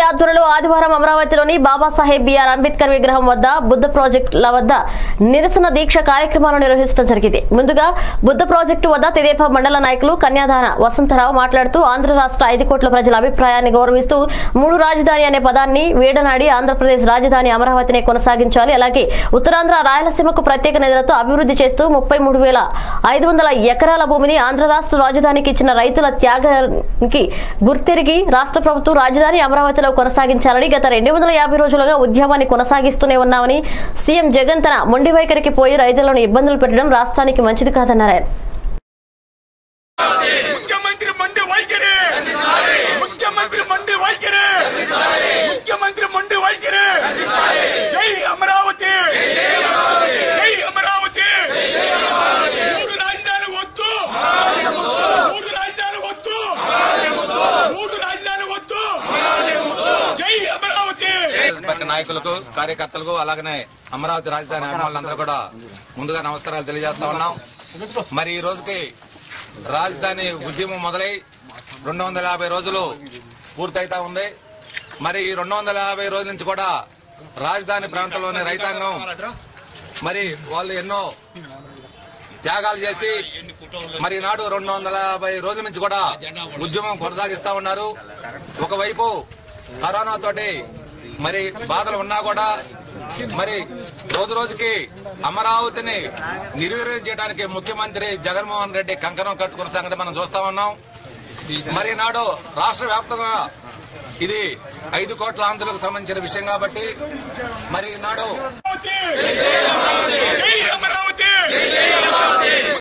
ఆధ్వర్యంలో ఆదివారం అమరావతిలోని బాబాసాహెబ్ బిఆర్ అంబేద్కర్ విగ్రహం వద్ద బుద్ధ ప్రాజెక్టుల వద్ద నిరసన దీక్ష కార్యక్రమాలు నిర్వహించడం జరిగింది ముందుగా బుద్ధ ప్రాజెక్టు వద్ద తెదేపా మండల నాయకులు కన్యాదాన వసంతరావు మాట్లాడుతూ ఆంధ్ర రాష్ట్ర ఐదు కోట్ల ప్రజల అభిప్రాయాన్ని గౌరవిస్తూ మూడు రాజధాని అనే పదాన్ని వేడనాడి ఆంధ్రప్రదేశ్ రాజధాని అమరావతిని కొనసాగించాలి అలాగే ఉత్తరాంధ్ర రాయలసీమకు ప్రత్యేక నిధులతో అభివృద్ధి చేస్తూ ముప్పై మూడు వేల ఐదు వందల ఎకరాల భూమిని ఆంధ్ర రాష్ట్ర రాజధానికి ఇచ్చిన రైతుల త్యాగానికి గుర్తెరిగి రాష్ట్ర ప్రభుత్వం రాజధాని అమరావతిలో కొనసాగించాలని గత రెండు వందల యాభై రోజులుగా ఉద్యమాన్ని కొనసాగిస్తూనే ఉన్నామని సీఎం జగన్ తన మొండి వైఖరికి పోయి రైతులను ఇబ్బందులు పెట్టడం రాష్ట్రానికి మంచిది కాదన్నారు ఆయన. ముఖ్యమంత్రి మండి వైఖరి ముఖ్యమంత్రి మండి వైఖరి ముఖ్యమంత్రి మండి వైఖరి జై అమరావతి జై అమరావతి మూడు రాజధాని వద్దు మూడు రాజధాని వద్దు మూడు రాజధాని వద్దు జై అమరావతి పార్టీ నాయకులకు కార్యకర్తలకు అలాగనే అమరావతి రాజధాని అభిమానులందరూ కూడా ముందుగా నమస్కారాలు తెలియజేస్తా ఉన్నాం మరి ఈ రోజుకి రాజధాని ఉద్యమం మొదలై రెండు వందల యాభై రోజులు పూర్తయితా ఉంది మరి ఈ రెండు వందల యాభై రోజుల నుంచి కూడా రాజధాని ప్రాంతంలోని రైతాంగం మరి వాళ్ళు ఎన్నో త్యాగాలు చేసి మరి నాడు రెండు వందల యాభై రోజుల నుంచి కూడా ఉద్యమం కొనసాగిస్తా ఉన్నారు ఒకవైపు కరోనా తోటి మరి బాధలు ఉన్నా కూడా మరి రోజు రోజుకి అమరావతిని నిర్వీర్యం చేయడానికి ముఖ్యమంత్రి జగన్మోహన్ రెడ్డి కంకణం కట్టుకున్న సంగతి మనం చూస్తా ఉన్నాం మరి నాడు రాష్ట్ర వ్యాప్తంగా ఇది ఐదు కోట్ల ఆంధ్రులకు సంబంధించిన విషయం కాబట్టి మరి నాడు అమరావతి జై అమరావతి